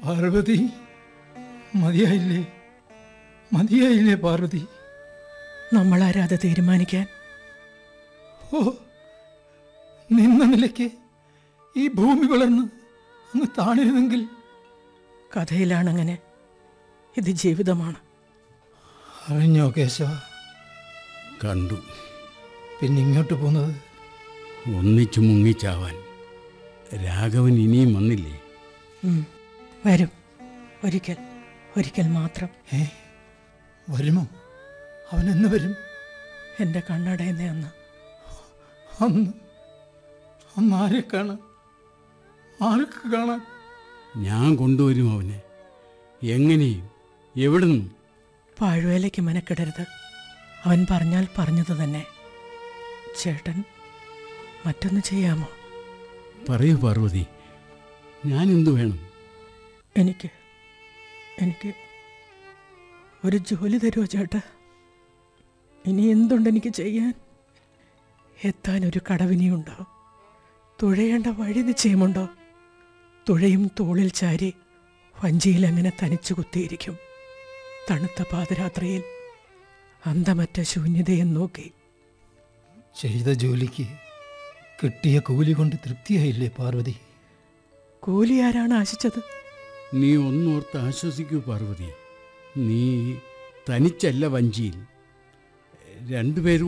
പാർവതി മതിയായില്ലേ മതിയായില്ലേ പാർവതി നമ്മളാരാതെ തീരുമാനിക്കാൻ ഓ നിന്ന നിലയ്ക്ക് ഈ ഭൂമി വളർന്ന് അങ്ങ് താണിരുന്നെങ്കിൽ കഥയിലാണങ്ങനെ ഇത് ജീവിതമാണ് അറിഞ്ഞോ കേശവ കണ്ടു പിന്നെ ഇങ്ങോട്ട് പോകുന്നത് ഒന്നിച്ചു മുങ്ങിച്ചാവാൻ രാഘവൻ ഇനിയും വന്നില്ലേ ഉം, വരും ഒരിക്കൽ ഒരിക്കൽ മാത്രം ഏ വരുമോ അവൻ എന്ന് വരും എൻ്റെ കണ്ണടയുന്ന അന്ന് അന്ന് അന്ന് ആരെ കാണാൻ ആർക്ക് കാണാൻ ഞാൻ കൊണ്ടുവരും അവനെ എങ്ങനെയും എവിടുന്നും പാഴ്വേലയ്ക്ക് മെനക്കെടരുത് അവൻ പറഞ്ഞാൽ പറഞ്ഞത് തന്നെ ചേട്ടൻ മറ്റൊന്ന് ചെയ്യാമോ പറയൂ പാർവതി ഞാൻ എന്തു വേണം എനിക്ക് എനിക്ക് ഒരു ജോലി തരുമോ ചേട്ടാ ഇനി എന്തുണ്ട് എനിക്ക് ചെയ്യാൻ എത്താൻ ഒരു കടവിനിയുണ്ടോ തുഴയേണ്ട വഴി നിശ്ചയമുണ്ടോ തുഴയും തോളിൽ ചാരി വഞ്ചിയിൽ അങ്ങനെ തനിച്ചു കുത്തിയിരിക്കും തണുത്ത പാതിരാത്രിയിൽ അന്തമറ്റ ശൂന്യതയെ നോക്കി ചെയ്ത ജോലിക്ക് കിട്ടിയ കൂലി കൊണ്ട് തൃപ്തിയായില്ലേ പാർവതി കൂലി ആരാണ് ആശിച്ചത് നീ ഒന്നോർത്ത് ആശ്വസിക്കൂ പാർവതി നീ തനിച്ചല്ല വഞ്ചിയിൽ രണ്ടുപേരും